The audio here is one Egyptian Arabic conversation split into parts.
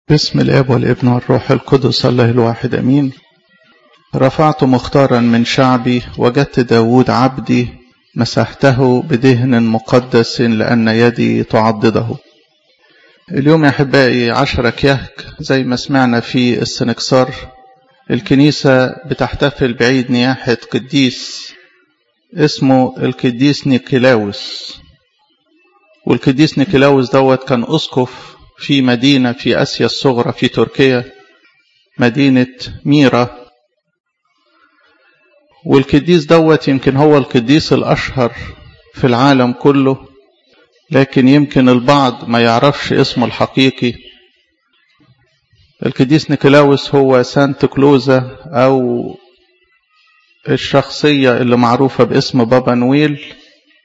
بسم الاب والابن والروح القدس الله الواحد امين رفعت مختارا من شعبي وجدت داود عبدي مسحته بدهن مقدس لأن يدي تعضده اليوم يا أحبائي عشرة كيهك زي ما سمعنا في السنكسار الكنيسة بتحتفل بعيد نياحة قديس اسمه القديس نيكلاوس والقديس نيكلاوس دوت كان أسقف في مدينة في آسيا الصغرى في تركيا مدينة ميرا والقديس دوت يمكن هو القديس الأشهر في العالم كله لكن يمكن البعض ما يعرفش اسمه الحقيقي القديس نيكلاوس هو سانت كلوزا أو الشخصية اللي معروفة باسم بابا نويل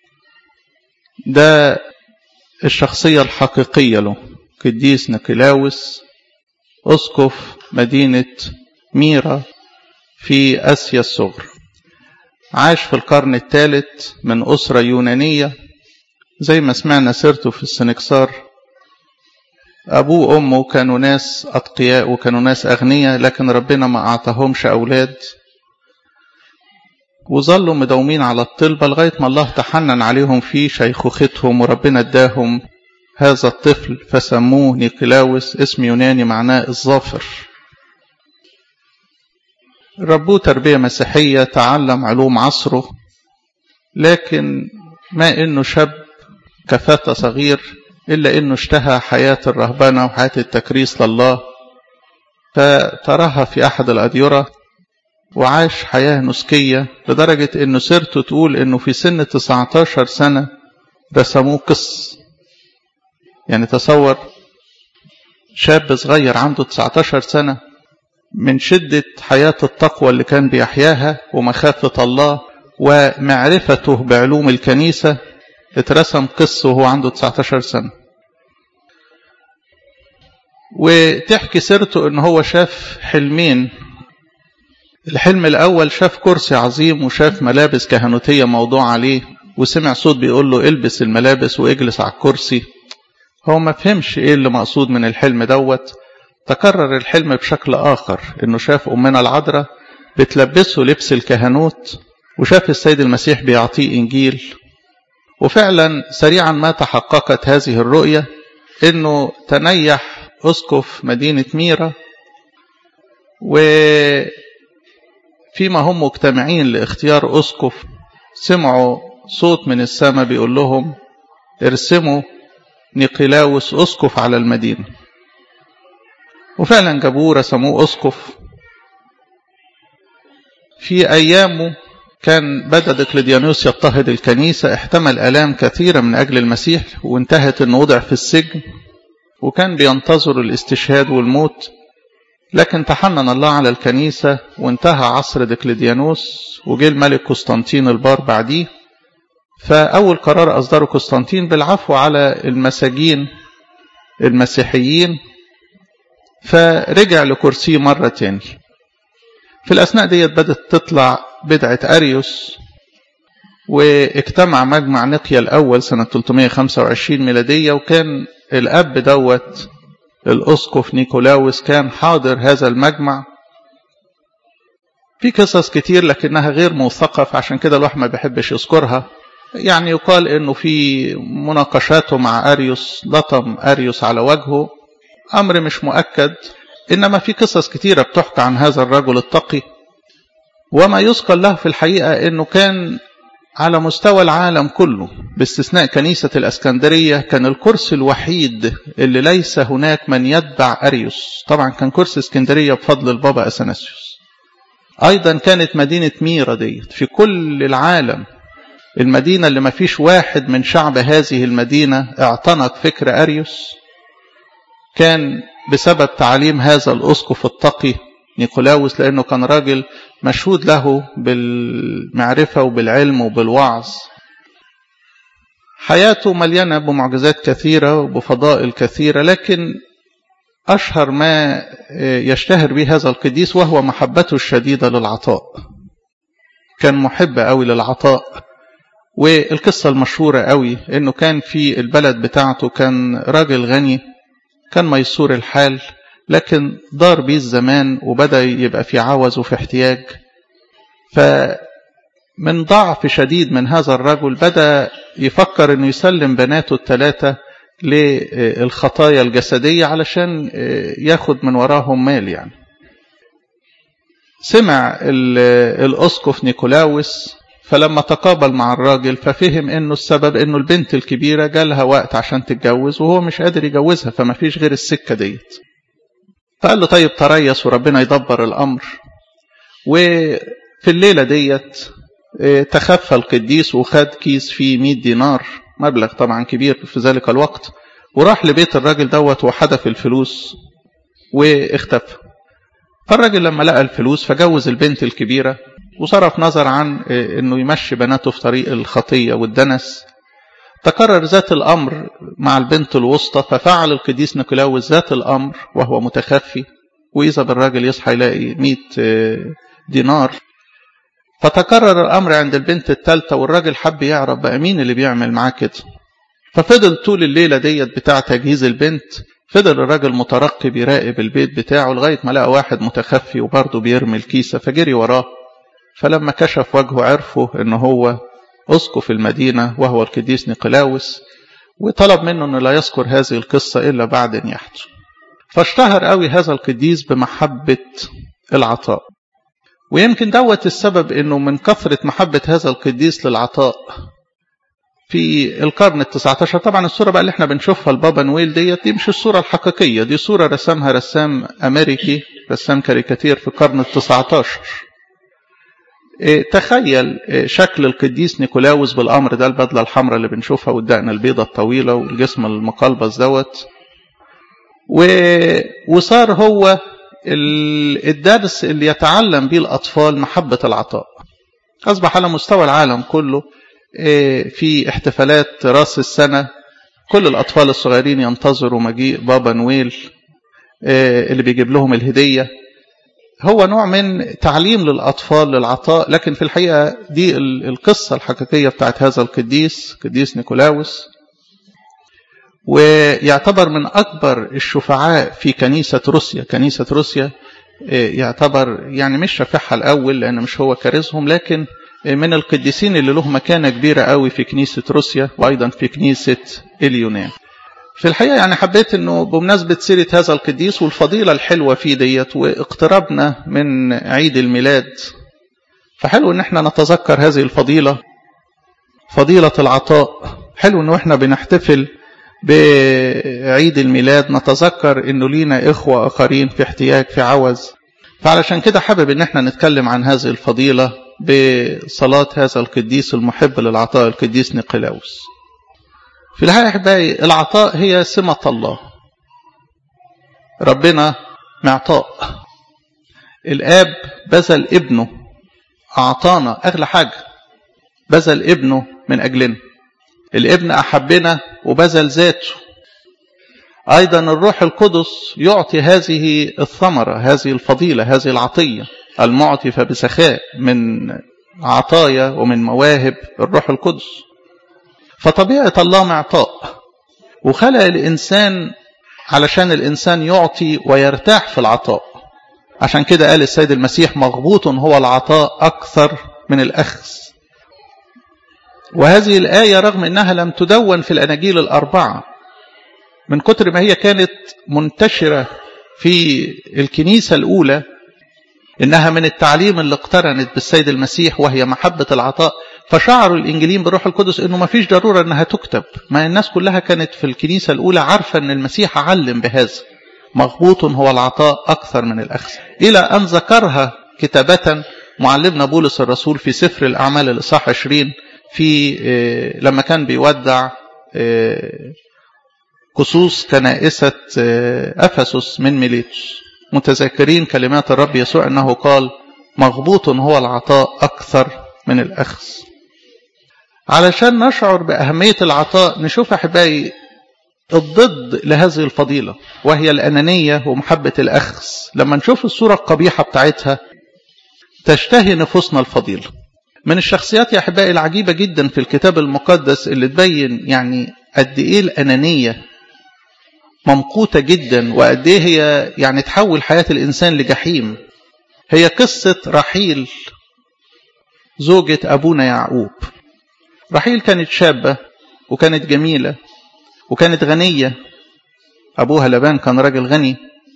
ده الشخصية الحقيقية له قديس نيكلاوس أسقف مدينة ميرا في آسيا الصغرى عاش في القرن الثالث من أسرة يونانية زي ما سمعنا سيرته في السنكسار أبوه وأمه كانوا ناس أتقياء وكانوا ناس أغنياء لكن ربنا ما أعطاهمش أولاد وظلوا مداومين على الطلبة لغاية ما الله تحنن عليهم في شيخوختهم وربنا اداهم هذا الطفل فسموه نيكلاوس اسم يوناني معناه الظافر ربوه تربية مسيحية تعلم علوم عصره لكن ما انه شاب كفتى صغير الا انه اشتهى حياة الرهبنة وحياة التكريس لله فتراها في احد الاديرة وعاش حياة نسكية لدرجة انه سيرته تقول انه في سن 19 سنة رسموه قص يعني تصور شاب صغير عنده 19 سنة من شدة حياة التقوى اللي كان بيحياها ومخافة الله ومعرفته بعلوم الكنيسة اترسم قص وهو عنده 19 سنة وتحكي سيرته ان هو شاف حلمين الحلم الاول شاف كرسي عظيم وشاف ملابس كهنوتية موضوع عليه وسمع صوت بيقول له البس الملابس واجلس على الكرسي هو ما فهمش ايه اللي مقصود من الحلم دوت تكرر الحلم بشكل آخر إنه شاف أمنا العذراء بتلبسه لبس الكهنوت وشاف السيد المسيح بيعطيه إنجيل وفعلا سريعا ما تحققت هذه الرؤية إنه تنيح أسقف مدينة ميرا وفيما هم مجتمعين لاختيار أسقف سمعوا صوت من السماء بيقول لهم ارسموا نيقلاوس أسقف على المدينة وفعلا جابوه رسموه أسقف في أيامه كان بدأ دقلديانوس يضطهد الكنيسة احتمل آلام كثيرة من أجل المسيح وانتهت أنه وضع في السجن وكان بينتظر الاستشهاد والموت لكن تحنن الله على الكنيسة وانتهى عصر دقلديانوس وجه الملك قسطنطين البار بعديه فأول قرار أصدره قسطنطين بالعفو على المساجين المسيحيين فرجع لكرسيه مرة تاني في الأثناء ديت بدأت تطلع بدعة أريوس واجتمع مجمع نقيا الأول سنة 325 ميلادية وكان الأب دوت الأسقف نيكولاوس كان حاضر هذا المجمع في قصص كتير لكنها غير موثقة فعشان كده الواحد ما بيحبش يذكرها يعني يقال انه في مناقشاته مع اريوس لطم اريوس على وجهه امر مش مؤكد انما في قصص كتيره بتحكى عن هذا الرجل التقي وما يذكر له في الحقيقه انه كان على مستوى العالم كله باستثناء كنيسه الاسكندريه كان الكرسي الوحيد اللي ليس هناك من يتبع اريوس طبعا كان كرسي اسكندريه بفضل البابا اثناسيوس ايضا كانت مدينه ميرا ديت في كل العالم المدينة اللي ما فيش واحد من شعب هذه المدينة اعتنق فكر أريوس كان بسبب تعليم هذا الأسقف التقي نيقولاوس لأنه كان راجل مشهود له بالمعرفة وبالعلم وبالوعظ حياته مليانة بمعجزات كثيرة وبفضائل كثيرة لكن أشهر ما يشتهر به هذا القديس وهو محبته الشديدة للعطاء كان محب قوي للعطاء والقصة المشهورة قوي انه كان في البلد بتاعته كان راجل غني كان ميسور الحال لكن دار بيه الزمان وبدأ يبقى في عوز وفي احتياج فمن ضعف شديد من هذا الرجل بدأ يفكر أنه يسلم بناته الثلاثة للخطايا الجسدية علشان ياخد من وراهم مال يعني سمع الأسقف نيكولاوس فلما تقابل مع الراجل ففهم انه السبب انه البنت الكبيرة جالها وقت عشان تتجوز وهو مش قادر يجوزها فما فيش غير السكة ديت فقال له طيب تريث وربنا يدبر الامر وفي الليلة ديت تخفى القديس وخد كيس فيه 100 دينار مبلغ طبعا كبير في ذلك الوقت وراح لبيت الراجل دوت وحدف الفلوس واختفى فالراجل لما لقى الفلوس فجوز البنت الكبيرة وصرف نظر عن انه يمشي بناته في طريق الخطية والدنس تكرر ذات الامر مع البنت الوسطى ففعل القديس نيكولاوس ذات الامر وهو متخفي واذا بالراجل يصحى يلاقي 100 دينار فتكرر الامر عند البنت الثالثه والراجل حب يعرف بقى مين اللي بيعمل معاه كده ففضل طول الليله ديت بتاع تجهيز البنت فضل الراجل مترقب يراقب البيت بتاعه لغايه ما لقى واحد متخفي وبرضه بيرمي الكيسه فجري وراه فلما كشف وجهه عرفوا ان هو اسقف المدينه وهو القديس نيقلاوس وطلب منه انه لا يذكر هذه القصه الا بعد ان يحدث فاشتهر قوي هذا القديس بمحبه العطاء ويمكن دوت السبب انه من كثره محبه هذا القديس للعطاء في القرن ال19 طبعا الصوره بقى اللي احنا بنشوفها البابا نويل ديت دي مش الصوره الحقيقيه دي صوره رسمها رسام امريكي رسام كاريكاتير في القرن ال19 تخيل شكل القديس نيكولاوس بالامر ده البدله الحمراء اللي بنشوفها والدقن البيضة الطويله والجسم المقلبس دوت وصار هو الدرس اللي يتعلم به الاطفال محبه العطاء اصبح على مستوى العالم كله في احتفالات راس السنه كل الاطفال الصغيرين ينتظروا مجيء بابا نويل اللي بيجيب لهم الهديه هو نوع من تعليم للأطفال للعطاء لكن في الحقيقة دي القصة الحقيقية بتاعت هذا القديس قديس نيكولاوس ويعتبر من أكبر الشفعاء في كنيسة روسيا كنيسة روسيا يعتبر يعني مش شفيعها الأول لأن مش هو كارزهم لكن من القديسين اللي له مكانة كبيرة قوي في كنيسة روسيا وأيضا في كنيسة اليونان في الحقيقة يعني حبيت أنه بمناسبة سيرة هذا القديس والفضيلة الحلوة فيه ديت واقترابنا من عيد الميلاد فحلو أن احنا نتذكر هذه الفضيلة فضيلة العطاء حلو أنه احنا بنحتفل بعيد الميلاد نتذكر أنه لينا إخوة آخرين في احتياج في عوز فعلشان كده حابب أن احنا نتكلم عن هذه الفضيلة بصلاة هذا القديس المحب للعطاء القديس نيقلاوس في الحقيقة أحبائي العطاء هي سمة الله ربنا معطاء الآب بذل ابنه أعطانا أغلى حاجة بذل ابنه من أجلنا الابن أحبنا وبذل ذاته أيضا الروح القدس يعطي هذه الثمرة هذه الفضيلة هذه العطية المعطي فبسخاء من عطايا ومن مواهب الروح القدس فطبيعة الله معطاء وخلق الإنسان علشان الإنسان يعطي ويرتاح في العطاء عشان كده قال السيد المسيح مغبوط هو العطاء أكثر من الأخذ وهذه الآية رغم أنها لم تدون في الأناجيل الأربعة من كتر ما هي كانت منتشرة في الكنيسة الأولى إنها من التعليم اللي اقترنت بالسيد المسيح وهي محبة العطاء فشعروا الإنجيلين بالروح القدس إنه ما فيش ضرورة إنها تكتب ما الناس كلها كانت في الكنيسة الأولى عارفة إن المسيح علم بهذا مغبوط هو العطاء أكثر من الأخذ إلى أن ذكرها كتابة معلمنا بولس الرسول في سفر الأعمال الإصحاح 20 في لما كان بيودع خصوص كنائسة أفسس من ميليتوس متذكرين كلمات الرب يسوع أنه قال مغبوط هو العطاء أكثر من الأخذ علشان نشعر بأهمية العطاء نشوف أحبائي الضد لهذه الفضيلة وهي الأنانية ومحبة الأخذ لما نشوف الصورة القبيحة بتاعتها تشتهي نفوسنا الفضيلة من الشخصيات يا أحبائي العجيبة جدا في الكتاب المقدس اللي تبين يعني قد إيه الأنانية ممقوتة جدا وقد ايه هي يعني تحول حياة الإنسان لجحيم هي قصة رحيل زوجة أبونا يعقوب رحيل كانت شابة وكانت جميلة وكانت غنية أبوها لبان كان راجل غني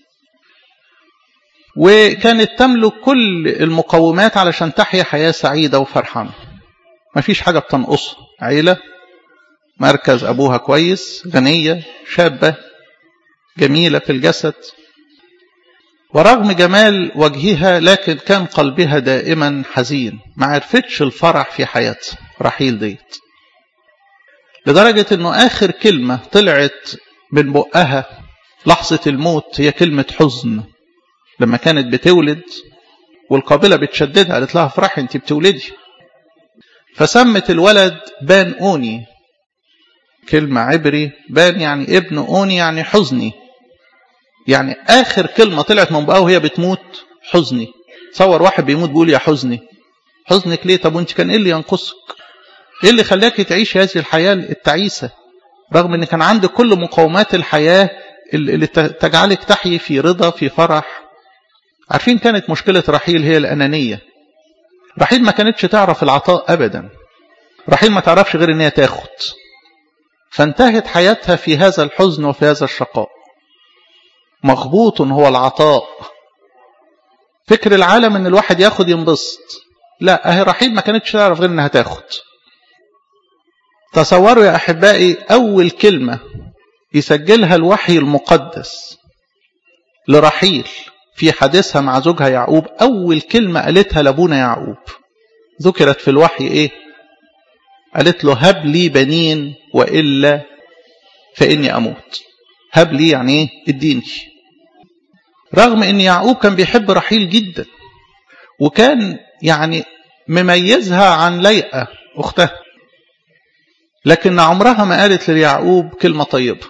وكانت تملك كل المقومات علشان تحيا حياة سعيدة وفرحانة مفيش حاجة بتنقصه عيلة مركز أبوها كويس غنية شابة جميلة في الجسد ورغم جمال وجهها لكن كان قلبها دائما حزين ما عرفتش الفرح في حياتها رحيل ديت لدرجة انه اخر كلمة طلعت من بقها لحظة الموت هي كلمة حزن لما كانت بتولد والقابلة بتشددها قالت لها افرحي انت بتولدي فسمت الولد بان اوني كلمة عبري بان يعني ابن اوني يعني حزني يعني اخر كلمة طلعت من بقها وهي بتموت حزني تصور واحد بيموت بيقول يا حزني حزنك ليه طب وانت كان ايه اللي ينقصك ايه اللي خلاك تعيش هذه الحياة التعيسة رغم ان كان عندك كل مقومات الحياة اللي تجعلك تحيي في رضا في فرح عارفين كانت مشكلة رحيل هي الأنانية رحيل ما كانتش تعرف العطاء أبدا رحيل ما تعرفش غير ان هي تاخد فانتهت حياتها في هذا الحزن وفي هذا الشقاء مغبوط هو العطاء فكر العالم ان الواحد ياخد ينبسط لا اهي رحيل ما كانتش تعرف غير انها تاخد تصوروا يا احبائي اول كلمه يسجلها الوحي المقدس لرحيل في حديثها مع زوجها يعقوب اول كلمه قالتها لابونا يعقوب ذكرت في الوحي ايه قالت له هب لي بنين والا فاني اموت هب لي يعني ايه اديني رغم ان يعقوب كان بيحب رحيل جدا وكان يعني مميزها عن ليئة اختها لكن عمرها ما قالت ليعقوب كلمة طيبة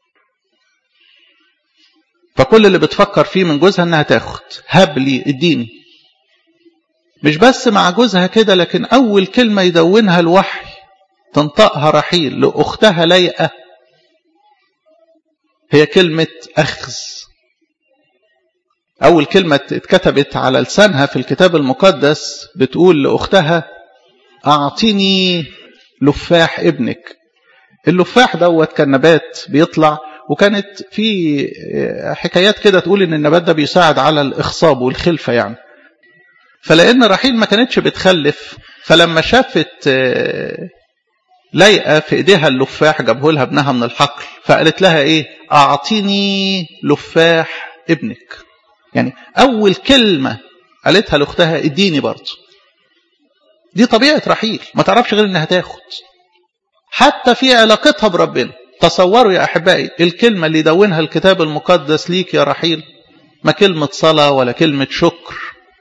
فكل اللي بتفكر فيه من جوزها انها تاخد هب لي اديني مش بس مع جوزها كده لكن اول كلمة يدونها الوحي تنطقها رحيل لاختها ليئة هي كلمة أخذ أول كلمة اتكتبت على لسانها في الكتاب المقدس بتقول لأختها أعطيني لفاح ابنك اللفاح دوت كان نبات بيطلع وكانت في حكايات كده تقول ان النبات ده بيساعد على الاخصاب والخلفه يعني فلان رحيل ما كانتش بتخلف فلما شافت لايقه في ايديها اللفاح جابه لها ابنها من الحقل فقالت لها ايه اعطيني لفاح ابنك يعني اول كلمه قالتها لاختها اديني برضه دي طبيعه رحيل ما تعرفش غير انها تاخد حتى في علاقتها بربنا تصوروا يا احبائي الكلمه اللي دونها الكتاب المقدس ليك يا رحيل ما كلمه صلاه ولا كلمه شكر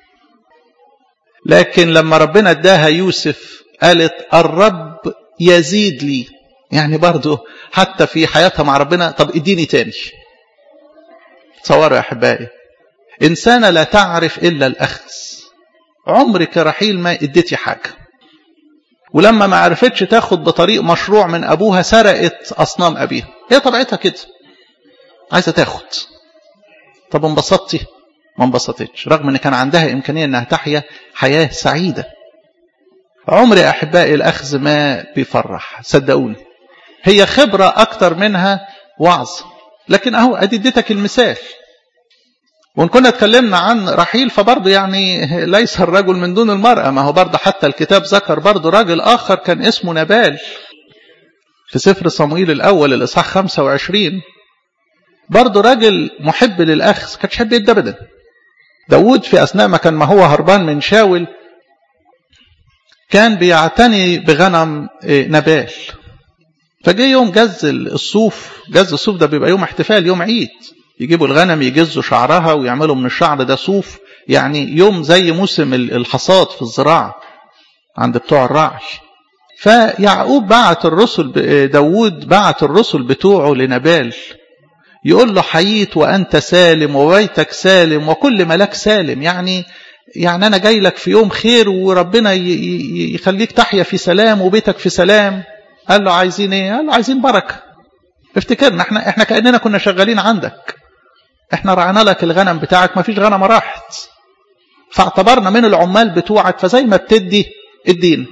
لكن لما ربنا اداها يوسف قالت الرب يزيد لي يعني برضه حتى في حياتها مع ربنا طب اديني تاني تصوروا يا احبائي انسانه لا تعرف الا الاخذ عمرك يا رحيل ما اديتي حاجه ولما ما عرفتش تاخد بطريق مشروع من ابوها سرقت اصنام ابيها هي طبيعتها كده عايزه تاخد طب انبسطتي ما انبسطتش رغم ان كان عندها امكانيه انها تحيا حياه سعيده عمر يا احبائي الاخذ ما بيفرح صدقوني هي خبره اكتر منها وعظ لكن اهو ادي اديتك المثال وان كنا اتكلمنا عن رحيل فبرضه يعني ليس الرجل من دون المرأة ما هو برضه حتى الكتاب ذكر برضه راجل آخر كان اسمه نبال في سفر صمويل الأول الإصحاح 25 برضه راجل محب للأخذ كانش يحب يد أبدا داود في أثناء ما كان ما هو هربان من شاول كان بيعتني بغنم نبال فجاء يوم جز الصوف جز الصوف ده بيبقى يوم احتفال يوم عيد يجيبوا الغنم يجزوا شعرها ويعملوا من الشعر ده صوف يعني يوم زي موسم الحصاد في الزراعة عند بتوع الرعي فيعقوب بعت الرسل داود بعت الرسل بتوعه لنبال يقول له حييت وأنت سالم وبيتك سالم وكل ملاك سالم يعني يعني أنا جاي لك في يوم خير وربنا يخليك تحيا في سلام وبيتك في سلام قال له عايزين ايه قال له عايزين بركة افتكرنا احنا احنا كاننا كنا شغالين عندك احنا رعنا لك الغنم بتاعك ما فيش غنم راحت فاعتبرنا من العمال بتوعك فزي ما بتدي ادينا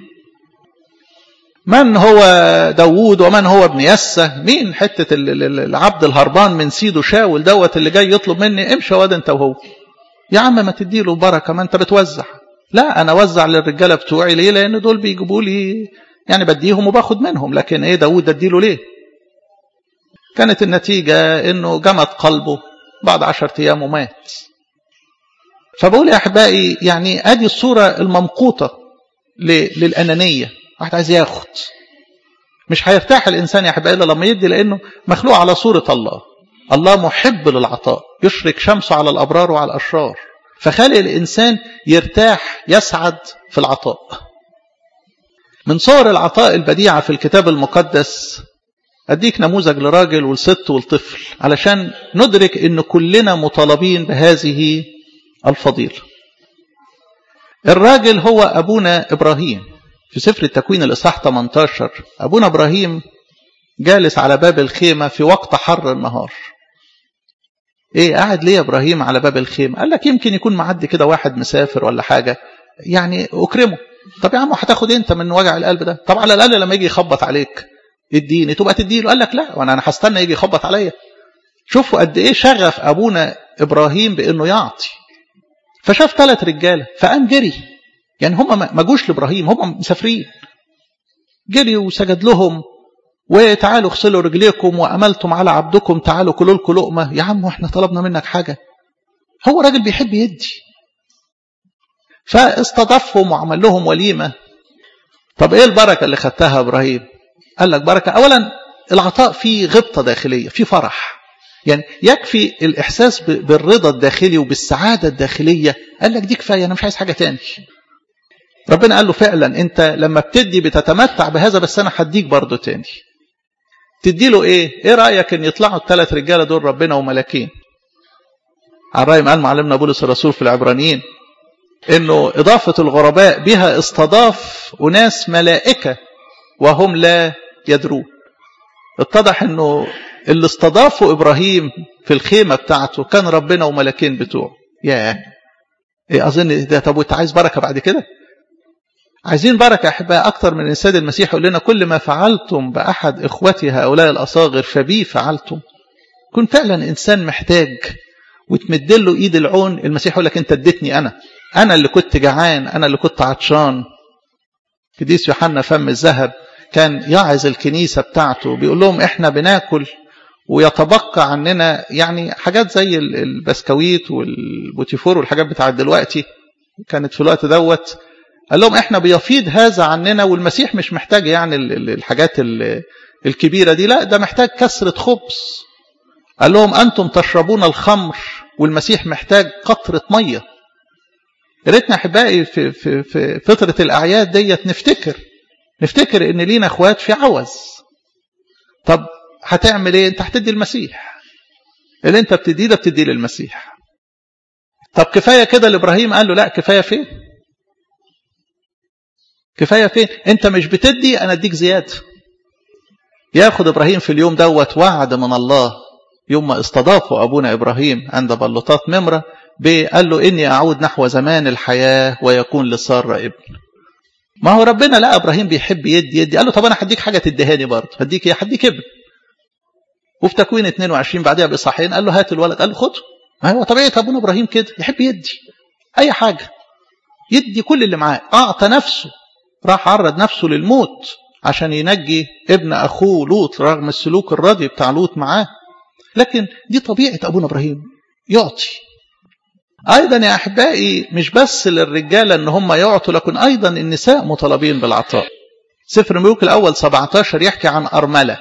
من هو داوود ومن هو ابن يسة مين حتة العبد الهربان من سيده شاول دوت اللي جاي يطلب مني امشي واد انت وهو يا عم ما تديله بركة ما انت بتوزع لا انا اوزع للرجالة بتوعي ليه لان دول بيجيبوا لي يعني بديهم وباخد منهم لكن ايه داوود اديله ليه كانت النتيجة انه جمد قلبه بعد عشرة ايام ومات فبقول يا احبائي يعني ادي الصورة الممقوطة للأنانية واحد عايز ياخد مش هيرتاح الإنسان يا أحبائي إلا لما يدي لأنه مخلوق على صورة الله الله محب للعطاء يشرك شمسه على الأبرار وعلى الأشرار فخلق الإنسان يرتاح يسعد في العطاء من صور العطاء البديعة في الكتاب المقدس أديك نموذج لراجل والست والطفل علشان ندرك أن كلنا مطالبين بهذه الفضيلة الراجل هو أبونا إبراهيم في سفر التكوين الإصحاح 18 أبونا إبراهيم جالس على باب الخيمة في وقت حر النهار إيه قاعد ليه إبراهيم على باب الخيمة قال لك يمكن يكون معدي كده واحد مسافر ولا حاجة يعني أكرمه طب يا عم هتاخد انت من وجع القلب ده طب على الأقل لما يجي يخبط عليك اديني تبقى تديله قال لك لا وانا انا هستنى يجي يخبط عليا شوفوا قد ايه شغف ابونا ابراهيم بانه يعطي فشاف ثلاث رجاله فقام جري يعني هم ما جوش لابراهيم هم مسافرين جري وسجد لهم وتعالوا اغسلوا رجليكم واملتم على عبدكم تعالوا كلوا لكم لقمه يا عم احنا طلبنا منك حاجه هو راجل بيحب يدي فاستضافهم وعمل لهم وليمه طب ايه البركه اللي خدتها ابراهيم قال لك بركه اولا العطاء فيه غبطه داخليه فيه فرح يعني يكفي الإحساس بالرضا الداخلي وبالسعادة الداخلية قال لك دي كفاية أنا مش عايز حاجة تاني ربنا قال له فعلا أنت لما بتدي بتتمتع بهذا بس أنا هديك برضه تاني تدي له إيه إيه رأيك أن يطلعوا الثلاث رجالة دول ربنا وملاكين على رأي ما قال معلمنا بولس الرسول في العبرانيين انه اضافة الغرباء بها استضاف اناس ملائكة وهم لا يدرون اتضح انه اللي استضافوا ابراهيم في الخيمة بتاعته كان ربنا وملكين بتوعه ياه ايه اظن ده طب وانت عايز بركة بعد كده عايزين بركة يا احبائي اكتر من الانسان المسيح يقول لنا كل ما فعلتم باحد اخوتي هؤلاء الاصاغر فبي فعلتم كن فعلا انسان محتاج وتمد له ايد العون المسيح يقول لك انت اديتني انا انا اللي كنت جعان انا اللي كنت عطشان قديس يوحنا فم الذهب كان يعظ الكنيسة بتاعته بيقول لهم احنا بناكل ويتبقى عننا يعني حاجات زي البسكويت والبوتيفور والحاجات بتاعت دلوقتي كانت في الوقت دوت قال لهم احنا بيفيض هذا عننا والمسيح مش محتاج يعني الحاجات الكبيرة دي لا ده محتاج كسرة خبز قال لهم أنتم تشربون الخمر والمسيح محتاج قطرة مية يا ريتنا احبائي في, في, في فترة الأعياد ديت نفتكر نفتكر ان لينا اخوات في عوز طب هتعمل ايه انت هتدي المسيح اللي انت بتديه ده بتديه للمسيح طب كفايه كده لابراهيم قال له لا كفايه فين كفايه فين انت مش بتدي انا اديك زياده ياخد ابراهيم في اليوم دوت وعد من الله يوم ما استضافوا ابونا ابراهيم عند بلوطات ممره قال له اني اعود نحو زمان الحياه ويكون لساره ابن ما هو ربنا لا ابراهيم بيحب يدي يدي قال له طب انا هديك حاجه تديهاني برضه هديك ايه هديك ابن وفي تكوين 22 بعدها باصحاحين قال له هات الولد قال له خده ما هو طبيعه ابونا ابراهيم كده يحب يدي اي حاجه يدي كل اللي معاه اعطى نفسه راح عرض نفسه للموت عشان ينجي ابن اخوه لوط رغم السلوك الراضي بتاع لوط معاه لكن دي طبيعه ابونا ابراهيم يعطي أيضا يا أحبائي مش بس للرجالة أن هم يعطوا لكن أيضا النساء مطالبين بالعطاء سفر ملوك الأول 17 يحكي عن أرملة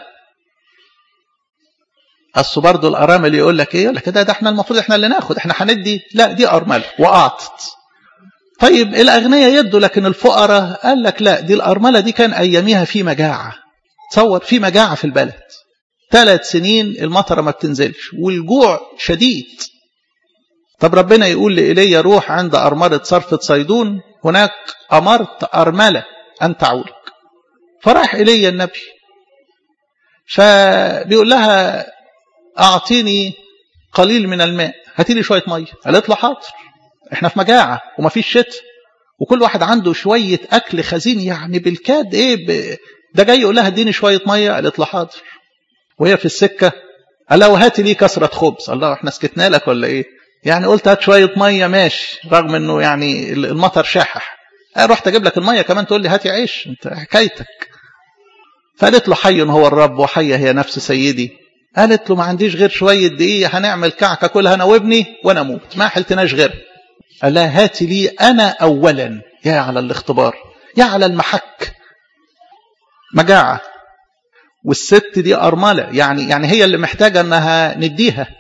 أصل برضه الأرامل يقول لك إيه يقول لك ده, ده احنا المفروض احنا اللي ناخد احنا هندي لا دي أرملة وأعطت طيب الأغنياء يدوا لكن الفقراء قال لك لا دي الأرملة دي كان أياميها في مجاعة تصور في مجاعة في البلد ثلاث سنين المطرة ما بتنزلش والجوع شديد طب ربنا يقول لإيليا روح عند أرملة صرفة صيدون هناك أمرت أرملة أن تعولك فراح إيليا النبي فبيقول لها اعطيني قليل من الماء هاتي لي شويه ميه قالت له حاضر احنا في مجاعه ومفيش شتاء وكل واحد عنده شويه اكل خزين يعني بالكاد ايه ب... ده جاي يقول لها اديني شويه ميه قالت له حاضر وهي في السكه قال لها وهاتي لي كسره خبز الله احنا سكتنا لك ولا ايه يعني قلت هات شويه ميه ماشي رغم انه يعني المطر شاحح رحت اجيب لك الميه كمان تقول لي هاتي عيش انت حكايتك فقالت له حي هو الرب وحيه هي نفس سيدي قالت له ما عنديش غير شويه دقيق هنعمل كعكه كلها انا وابني وانا اموت ما حلتناش غير قال لها هاتي لي انا اولا يا على الاختبار يا على المحك مجاعه والست دي ارمله يعني يعني هي اللي محتاجه انها نديها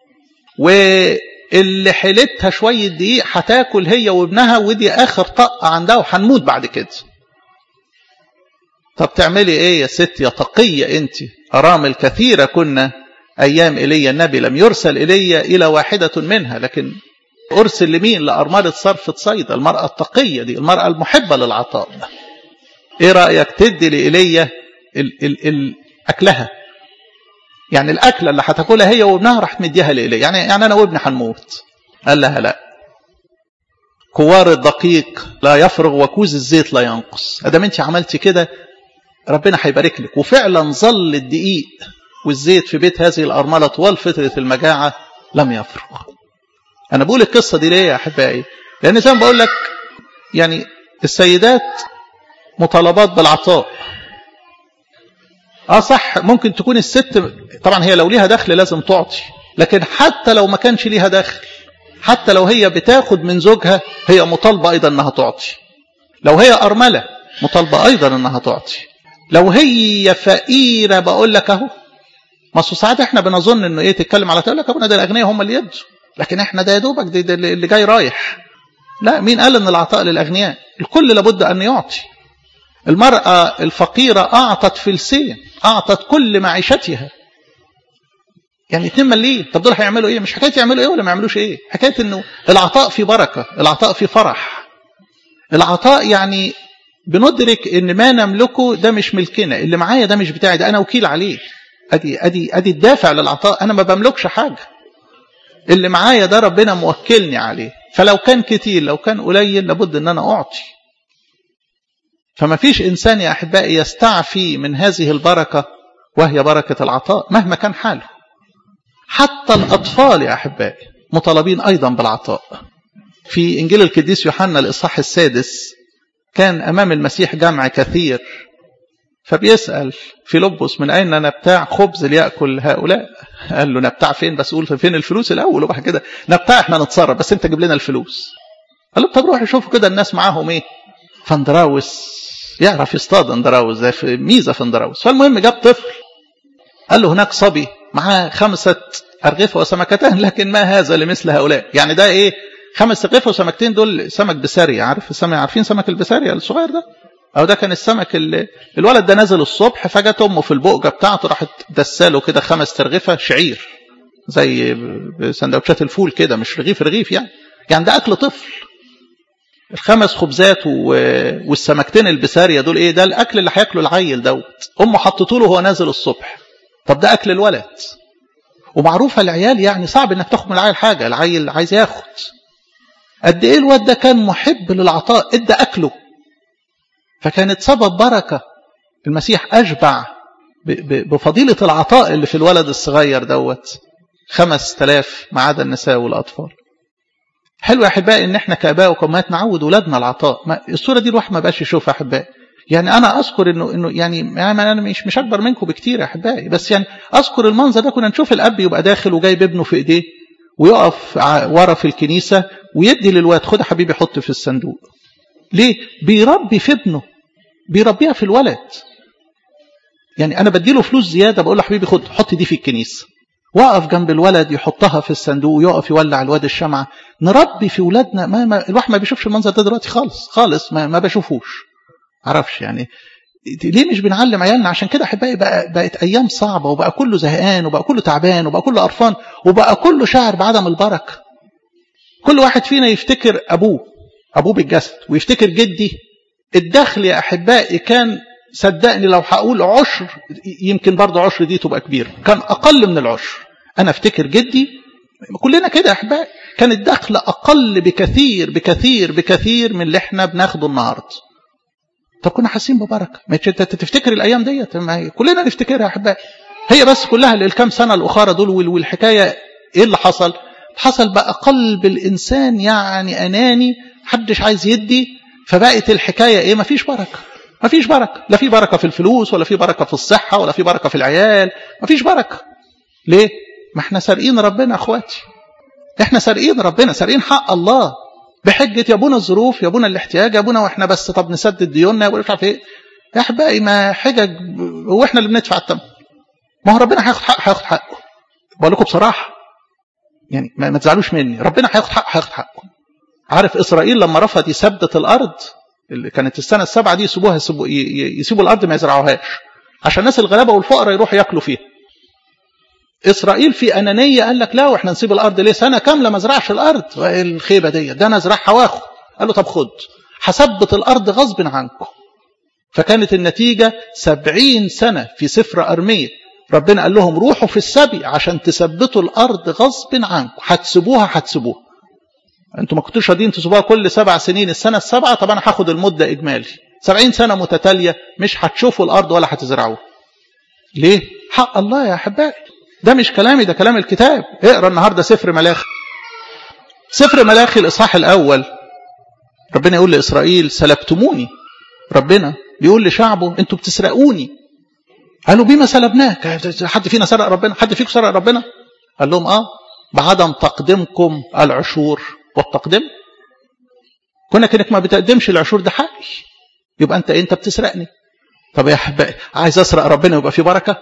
واللي حيلتها شويه دقيق هتاكل هي وابنها ودي اخر طقه عندها وهنموت بعد كده طب تعملي ايه يا ست يا تقيه انت ارامل كثيره كنا ايام ايليا النبي لم يرسل ايليا الى واحده منها لكن ارسل لمين لارمله صرفه صيدا المراه التقيه دي المراه المحبه للعطاء ايه رايك تدي لايليا ال ال ال اكلها يعني الاكله اللي هتاكلها هي وابنها راح مديها لايليا يعني يعني انا وابني هنموت قال لها لا كوار الدقيق لا يفرغ وكوز الزيت لا ينقص ادام انت عملتي كده ربنا هيبارك لك وفعلا ظل الدقيق والزيت في بيت هذه الارمله طوال فتره المجاعه لم يفرغ انا بقول القصه دي ليه يا احبائي لان زي ما بقول لك يعني السيدات مطالبات بالعطاء اه صح ممكن تكون الست طبعا هي لو ليها دخل لازم تعطي لكن حتى لو ما كانش ليها دخل حتى لو هي بتاخد من زوجها هي مطالبه ايضا انها تعطي لو هي ارمله مطالبه ايضا انها تعطي لو هي فقيره بقول لك اهو ما ساعات احنا بنظن انه ايه تتكلم على تقول لك ابونا ده الاغنياء هم اللي يدوا لكن احنا ده يا دوبك ده, ده اللي جاي رايح لا مين قال ان العطاء للاغنياء الكل لابد ان يعطي المرأة الفقيرة أعطت فلسين أعطت كل معيشتها يعني اتنين مليين طب دول هيعملوا ايه مش حكايه يعملوا ايه ولا ما يعملوش ايه حكايه انه العطاء في بركه العطاء في فرح العطاء يعني بندرك ان ما نملكه ده مش ملكنا اللي معايا ده مش بتاعي ده انا وكيل عليه ادي ادي ادي الدافع للعطاء انا ما بملكش حاجه اللي معايا ده ربنا موكلني عليه فلو كان كتير لو كان قليل لابد ان انا اعطي فما فيش انسان يا احبائي يستعفي من هذه البركه وهي بركه العطاء مهما كان حاله حتى الاطفال يا احبائي مطالبين ايضا بالعطاء في انجيل القديس يوحنا الاصحاح السادس كان امام المسيح جمع كثير فبيسال فيلبس من اين نبتاع خبز لياكل هؤلاء قال له نبتاع فين بس قول فين الفلوس الاول وبعد كده نبتاع احنا نتصرف بس انت جيب لنا الفلوس قال له طب روح شوفوا كده الناس معاهم ايه فاندراوس يعرف يصطاد اندراوس ده في ميزه في اندراوس فالمهم جاب طفل قال له هناك صبي معاه خمسه ارغفه وسمكتان لكن ما هذا لمثل هؤلاء يعني ده ايه خمس ارغفه وسمكتين دول سمك بسارية عارف السمك عارفين سمك البسارية الصغير ده او ده كان السمك اللي الولد ده نزل الصبح فجت امه في البؤجه بتاعته راحت دساله كده خمس ترغفه شعير زي سندوتشات الفول كده مش رغيف رغيف يعني يعني ده اكل طفل الخمس خبزات والسمكتين البسارية دول ايه ده الاكل اللي هياكله العيل دوت امه حطته له وهو نازل الصبح طب ده اكل الولد ومعروفه العيال يعني صعب انك تاخد من العيل حاجه العيل عايز ياخد قد ايه الواد ده كان محب للعطاء ادى اكله فكانت سبب بركه المسيح اشبع بفضيله العطاء اللي في الولد الصغير دوت خمس تلاف ما عدا النساء والاطفال حلو يا احبائي ان احنا كاباء وكامهات نعود اولادنا العطاء ما الصوره دي الواحد ما بقاش يشوفها احبائي يعني انا اذكر انه انه يعني انا مش مش اكبر منكم بكتير يا احبائي بس يعني اذكر المنظر ده كنا نشوف الاب يبقى داخل وجايب ابنه في ايديه ويقف ورا في الكنيسه ويدي للواد خد يا حبيبي حط في الصندوق ليه بيربي في ابنه بيربيها في الولد يعني انا بديله فلوس زياده بقول له حبيبي خد حط دي في الكنيسه وقف جنب الولد يحطها في الصندوق ويقف يولع الواد الشمعة نربي في ولادنا ما, ما الواحد ما بيشوفش المنظر ده دلوقتي خالص خالص ما, ما بشوفوش عرفش يعني ليه مش بنعلم عيالنا عشان كده احبائي بقى بقت ايام صعبه وبقى كله زهقان وبقى كله تعبان وبقى كله قرفان وبقى كله شاعر بعدم البركه كل واحد فينا يفتكر ابوه ابوه بالجسد ويفتكر جدي الدخل يا احبائي كان صدقني لو هقول عشر يمكن برضه عشر دي تبقى كبيرة كان أقل من العشر أنا أفتكر جدي كلنا كده يا أحبائي كان الدخل أقل بكثير بكثير بكثير من اللي احنا بناخده النهارده طب كنا حاسين ببركة ما انت تفتكر الأيام ديت كلنا نفتكرها يا أحبائي هي بس كلها الكام سنة الأخرى دول والحكاية إيه اللي حصل حصل بقى قلب الإنسان يعني أناني محدش عايز يدي فبقت الحكاية إيه مفيش بركة مفيش بركة لا في بركة في الفلوس ولا في بركة في الصحة ولا في بركة في العيال مفيش بركة ليه ما احنا سارقين ربنا أخواتي احنا سارقين ربنا سارقين حق الله بحجة يا ابونا الظروف يا ابونا الاحتياج يا ابونا واحنا بس طب نسدد ديوننا يا ابونا مش عارف ايه يا احبائي ما حجج واحنا اللي بندفع الثمن ما هو ربنا هياخد حق هياخد حقه بقول لكم بصراحه يعني ما تزعلوش مني ربنا هياخد حق هياخد حقه عارف اسرائيل لما رفض يثبت الارض اللي كانت السنه السابعه دي يسيبوها يسيبوا, يسيبوا الارض ما يزرعوهاش عشان الناس الغلابه والفقراء يروحوا ياكلوا فيها اسرائيل في انانيه قال لك لا واحنا نسيب الارض ليه سنه كامله ما زرعش الارض الخيبه دي ده انا ازرعها واخد قال له طب خد هثبت الارض غصب عنكم فكانت النتيجه سبعين سنه في سفر ارميه ربنا قال لهم روحوا في السبي عشان تثبتوا الارض غصب عنكم هتسيبوها هتسيبوها انتوا ما كنتوش راضيين تسيبوها كل سبع سنين السنه السابعه طب انا هاخد المده اجمالي سبعين سنه متتاليه مش هتشوفوا الارض ولا هتزرعوها ليه حق الله يا احبائي ده مش كلامي ده كلام الكتاب اقرا النهارده سفر ملاخي سفر ملاخي الاصحاح الاول ربنا يقول لاسرائيل سلبتموني ربنا بيقول لشعبه انتوا بتسرقوني قالوا بما سلبناك حد فينا سرق ربنا حد فيكم سرق ربنا قال لهم اه بعدم تقديمكم العشور والتقديم كونك انك ما بتقدمش العشور ده حقي يبقى انت انت بتسرقني طب يا احبائي عايز اسرق ربنا يبقى في بركه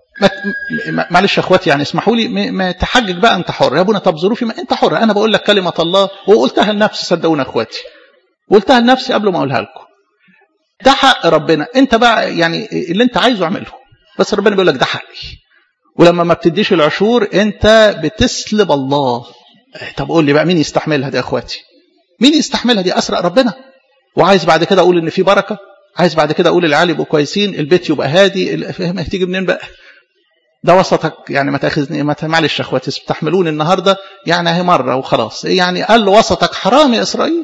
ما معلش يا اخواتي يعني اسمحوا لي ما تحجج بقى انت حر يا ابونا طب ظروفي ما انت حر انا بقول لك كلمه الله وقلتها لنفسي صدقوني يا اخواتي قلتها لنفسي قبل ما اقولها لكم ده حق ربنا انت بقى يعني اللي انت عايزه اعمله بس ربنا بيقول لك ده حقي ولما ما بتديش العشور انت بتسلب الله طب قول لي بقى مين يستحملها دي يا اخواتي مين يستحملها دي اسرق ربنا وعايز بعد كده اقول ان في بركه عايز بعد كده اقول العيال يبقوا كويسين البيت يبقى هادي فاهم هتيجي منين بقى ده وسطك يعني ما تاخذني ما معلش يا اخواتي استحملوني النهارده يعني اهي مره وخلاص يعني قال له وسطك حرام يا اسرائيل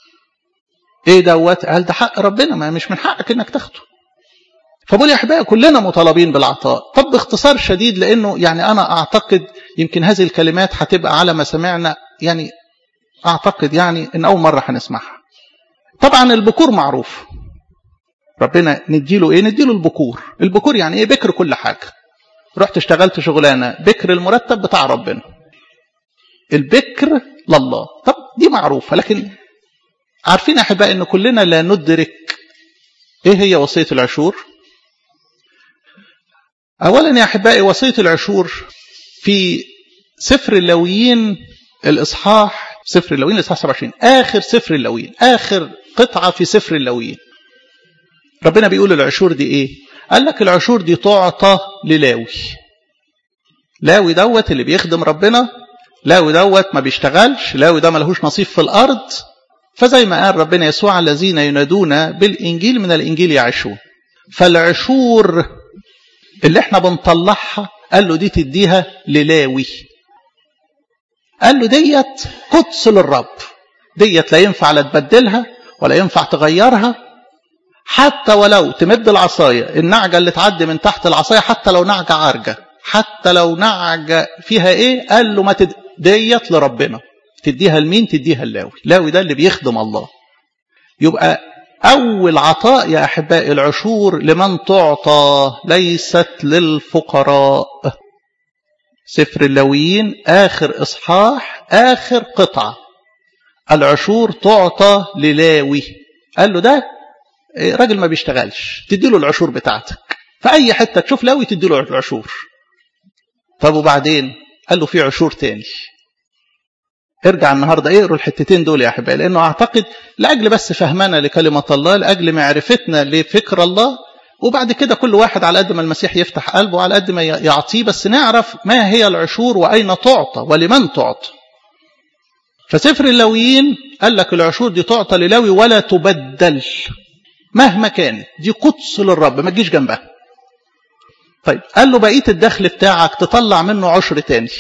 ايه دوت قال ده حق ربنا ما مش من حقك انك تاخده فبقول يا احبائي كلنا مطالبين بالعطاء طب باختصار شديد لانه يعني انا اعتقد يمكن هذه الكلمات هتبقى على ما سمعنا يعني اعتقد يعني ان اول مره هنسمعها طبعا البكور معروف ربنا نديله ايه نديله البكور البكور يعني ايه بكر كل حاجه رحت اشتغلت شغلانه بكر المرتب بتاع ربنا البكر لله طب دي معروفه لكن عارفين يا احبائي ان كلنا لا ندرك ايه هي وصيه العشور اولا يا احبائي وصيه العشور في سفر اللويين الاصحاح سفر اللويين الاصحاح 27 اخر سفر اللويين اخر قطعه في سفر اللويين ربنا بيقول العشور دي ايه قال لك العشور دي تعطى للاوي لاوي دوت اللي بيخدم ربنا لاوي دوت ما بيشتغلش لاوي ده ملهوش نصيب في الارض فزي ما قال ربنا يسوع الذين ينادون بالانجيل من الانجيل يعيشون فالعشور اللي احنا بنطلعها قال له دي تديها للاوي قال له ديت قدس للرب ديت لا ينفع لا تبدلها ولا ينفع تغيرها حتى ولو تمد العصاية النعجة اللي تعدي من تحت العصاية حتى لو نعجة عارجة حتى لو نعجة فيها ايه قال له ما تد... ديت لربنا تديها لمين تديها اللاوي اللاوي ده اللي بيخدم الله يبقى أول عطاء يا أحبائي العشور لمن تعطى ليست للفقراء سفر اللويين آخر إصحاح آخر قطعة العشور تعطى للاوي قال له ده راجل ما بيشتغلش تديله العشور بتاعتك في أي حتة تشوف لاوي تديله العشور طب وبعدين قال له في عشور تاني ارجع النهاردة اقروا الحتتين دول يا أحبائي لأنه أعتقد لأجل بس فهمنا لكلمة الله لأجل معرفتنا لفكر الله وبعد كده كل واحد على قد ما المسيح يفتح قلبه على قد ما يعطيه بس نعرف ما هي العشور وأين تعطى ولمن تعطى فسفر اللويين قال لك العشور دي تعطى للاوي ولا تبدل مهما كانت دي قدس للرب ما تجيش جنبها طيب قال له بقيه الدخل بتاعك تطلع منه عشر تاني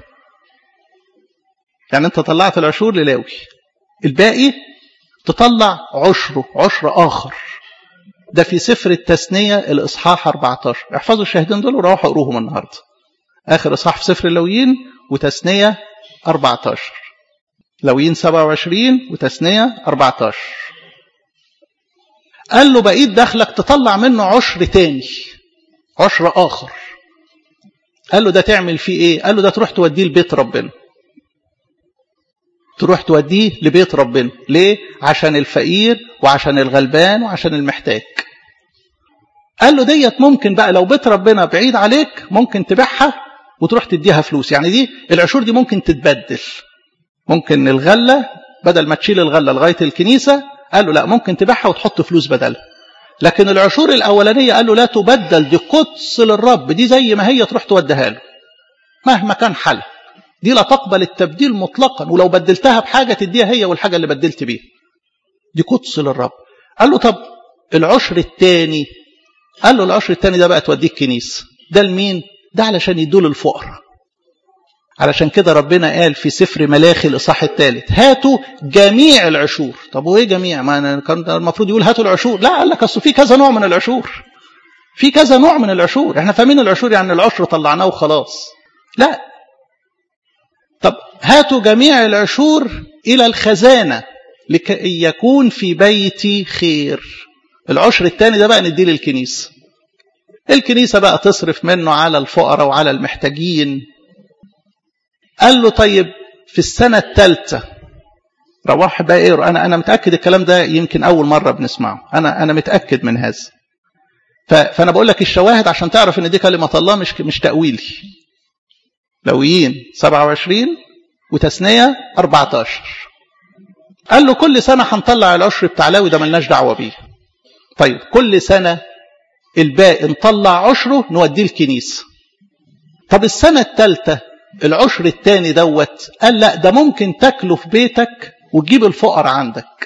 يعني انت طلعت العشور للاوي الباقي تطلع عشره عشر اخر ده في سفر التثنية الإصحاح 14 احفظوا الشاهدين دول وروحوا اقروهم النهاردة آخر إصحاح في سفر اللويين وتثنية 14 لويين 27 وتثنية 14 قال له بقيت دخلك تطلع منه عشر تاني عشر آخر قال له ده تعمل فيه ايه قال له ده تروح توديه لبيت ربنا تروح توديه لبيت ربنا ليه عشان الفقير وعشان الغلبان وعشان المحتاج قال له ديت ممكن بقى لو بيت ربنا بعيد عليك ممكن تبيعها وتروح تديها فلوس يعني دي العشور دي ممكن تتبدل ممكن الغلة بدل ما تشيل الغلة لغاية الكنيسة قال له لا ممكن تبيعها وتحط فلوس بدلها لكن العشور الأولانية قال له لا تبدل دي قدس للرب دي زي ما هي تروح توديها له مهما كان حالها دي لا تقبل التبديل مطلقا ولو بدلتها بحاجة تديها هي والحاجة اللي بدلت بيها دي قدس للرب قال له طب العشر الثاني قال له العشر الثاني ده بقى توديه الكنيسة ده لمين ده علشان يدول الفقراء علشان كده ربنا قال في سفر ملاخي الإصحاح الثالث هاتوا جميع العشور طب وايه جميع ما أنا كان المفروض يقول هاتوا العشور لا قال لك اصل في كذا نوع من العشور في كذا نوع من العشور احنا فاهمين العشور يعني العشر طلعناه وخلاص لا طب هاتوا جميع العشور إلى الخزانة لكي يكون في بيتي خير العشر الثاني ده بقى نديه للكنيسة الكنيسة بقى تصرف منه على الفقراء وعلى المحتاجين قال له طيب في السنة الثالثة روح بقى ايه انا انا متاكد الكلام ده يمكن اول مره بنسمعه انا انا متاكد من هذا فانا بقول لك الشواهد عشان تعرف ان دي كلمه الله مش مش تاويلي لويين 27 وتثنيه 14 قال له كل سنه هنطلع العشر بتاع لاوي ده ملناش دعوه بيه طيب كل سنه الباقي نطلع عشره نوديه الكنيسه طب السنه الثالثه العشر الثاني دوت قال لا ده ممكن تاكله في بيتك وتجيب الفقر عندك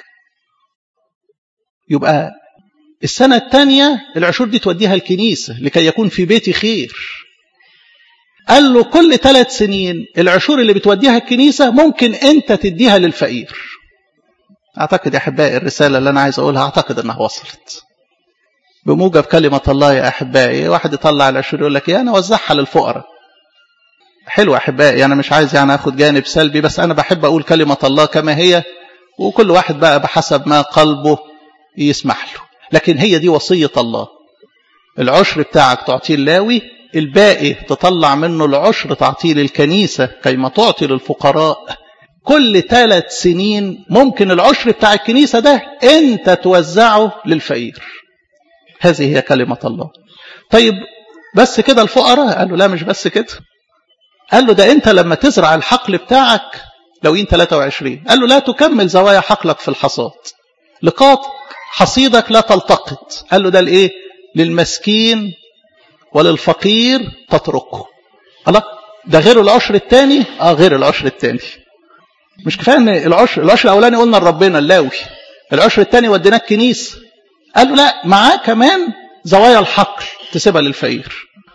يبقى السنة الثانية العشور دي توديها الكنيسة لكي يكون في بيتي خير قال له كل ثلاث سنين العشور اللي بتوديها الكنيسة ممكن انت تديها للفقير اعتقد يا احبائي الرسالة اللي انا عايز اقولها اعتقد انها وصلت بموجب كلمة الله يا احبائي واحد يطلع العشور يقول لك ايه انا اوزعها للفقراء حلو احبائي انا مش عايز يعني اخد جانب سلبي بس انا بحب اقول كلمة الله كما هي وكل واحد بقى بحسب ما قلبه يسمح له لكن هي دي وصية الله العشر بتاعك تعطيه اللاوي الباقي تطلع منه العشر تعطيه للكنيسة كيما تعطي للفقراء كل ثلاث سنين ممكن العشر بتاع الكنيسة ده انت توزعه للفقير هذه هي كلمة الله طيب بس كده الفقراء قال له لا مش بس كده قال له ده انت لما تزرع الحقل بتاعك لوين 23 قال له لا تكمل زوايا حقلك في الحصاد لقاط حصيدك لا تلتقط قال له ده الايه للمسكين وللفقير تتركه الله ده غير العشر الثاني اه غير العشر الثاني مش كفايه ان العشر العشر الاولاني قلنا لربنا اللاوي العشر الثاني وديناه الكنيسه قال له لا معاه كمان زوايا الحقل تسيبها للفقير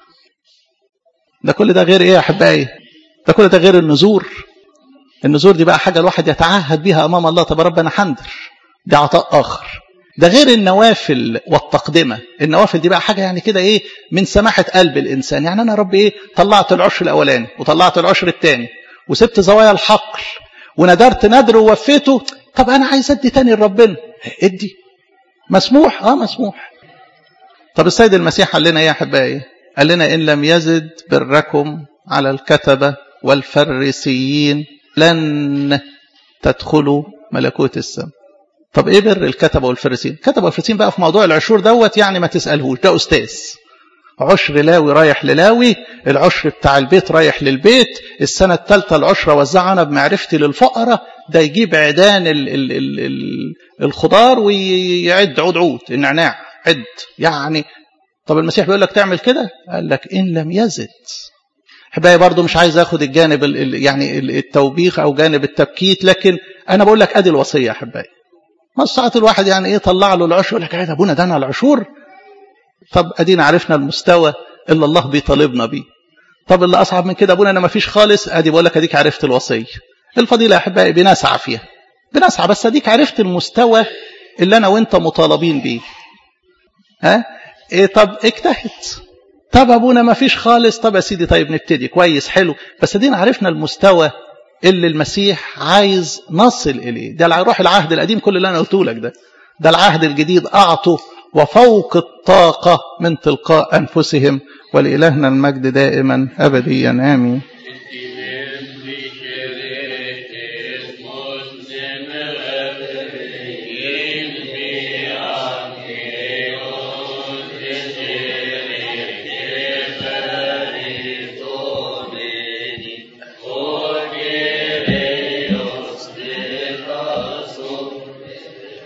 ده كل ده غير ايه يا احبائي ده كل ده غير النذور النذور دي بقى حاجه الواحد يتعهد بيها امام الله طب رب انا حندر ده عطاء اخر ده غير النوافل والتقدمه النوافل دي بقى حاجه يعني كده ايه من سماحه قلب الانسان يعني انا رب ايه طلعت العشر الاولاني وطلعت العشر الثاني وسبت زوايا الحقل وندرت ندر ووفيته طب انا عايز ادي تاني لربنا ادي مسموح اه مسموح طب السيد المسيح قال لنا ايه يا احبائي قال لنا إن لم يزد بركم على الكتبة والفريسيين لن تدخلوا ملكوت السماء طب ايه بر الكتبة والفريسيين الكتبة والفريسيين بقى في موضوع العشور دوت يعني ما تسألهوش ده أستاذ عشر لاوي رايح للاوي العشر بتاع البيت رايح للبيت السنة الثالثة العشرة وزعها أنا بمعرفتي للفقراء ده يجيب عيدان ال ال ال ال الخضار ويعد عود عود النعناع عد يعني طب المسيح بيقول لك تعمل كده قال لك إن لم يزد حبايبي برضو مش عايز اخد الجانب ال يعني التوبيخ او جانب التبكيت لكن انا بقول لك ادي الوصيه يا حبايبي ما ساعات الواحد يعني ايه طلع له العشور يقول لك يا ابونا ده انا العشور طب ادينا عرفنا المستوى اللي الله بيطالبنا بيه طب اللي اصعب من كده ابونا انا ما فيش خالص ادي بقول لك اديك عرفت الوصيه الفضيله يا احبائي بنسعى فيها بنسعى بس اديك عرفت المستوى اللي انا وانت مطالبين بيه ها ايه طب اجتهد طب ابونا ما فيش خالص طب يا سيدي طيب نبتدي كويس حلو بس ادينا عرفنا المستوى اللي المسيح عايز نصل اليه ده روح العهد القديم كل اللي انا قلته لك ده ده العهد الجديد اعطوا وفوق الطاقه من تلقاء انفسهم ولالهنا المجد دائما ابديا امين